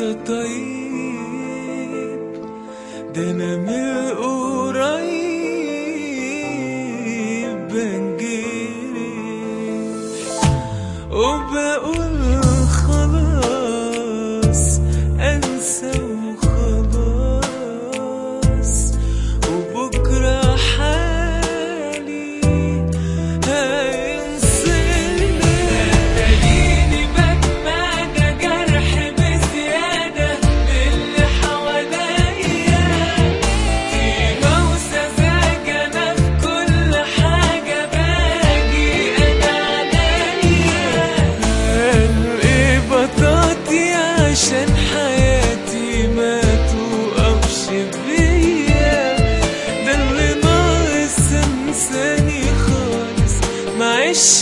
انت طيب ده انا من قريب بنجرح وبقول خلاص انسى وخلاص وبكره حالي هينسيني تلاقيني بتمادى جرح بزيادة باللي حواليا طيبة وسذاجة أنا في كل حاجة باجي أنا عليا قلبي بطاطي عشان حياتي ما توقفش بيا ده اللي ناقص انساني خالص معيش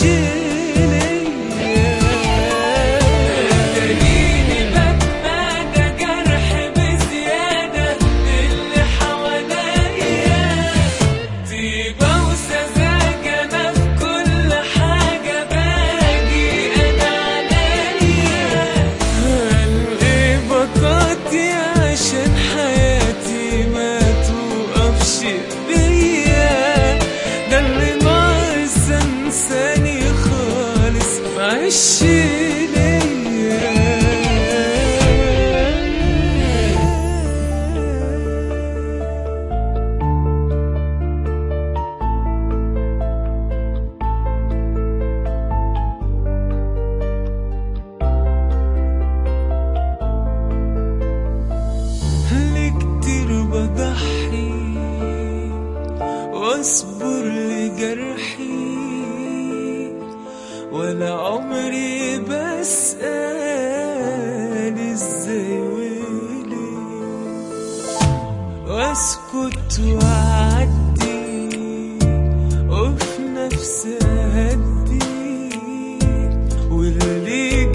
تلاقيني بتمادى جرح بزيادة باللي حواليا طيبة وسذاجة أنا في كل حاجة باجي أنا عليا قلبي بطاطي عشان حياتي ما توقفش بيا ده اللي ناقص انساني خالص معيش ليا ليه كتير بضحي واصبر لجرحي ولا عمري بسأل ازاي وليه واسكت واعدي وفي نفسي اهدي واللي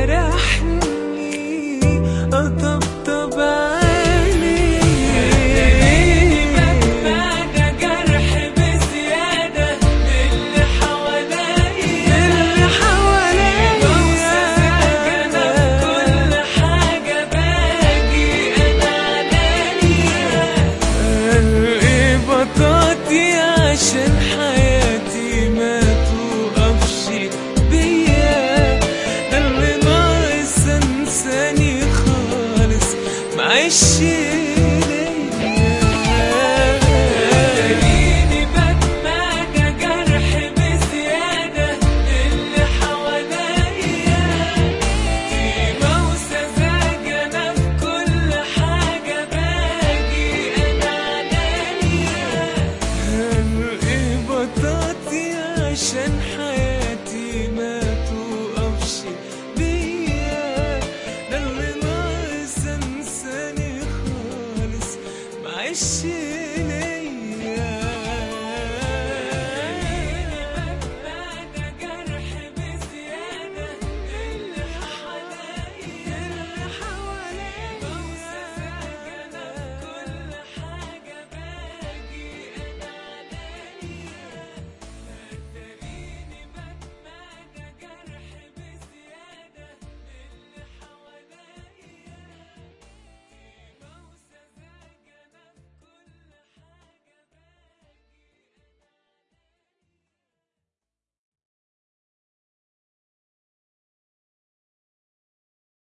جرحني اطبطب عليه بتمادى جرح بزيادة باللي حواليا باللي حواليا أنا في كل حاجة باجي أنا عليا قلبي بطاطي عشان حياتي ما توقفش بيا ده اللي ناقص انساني خالص معيش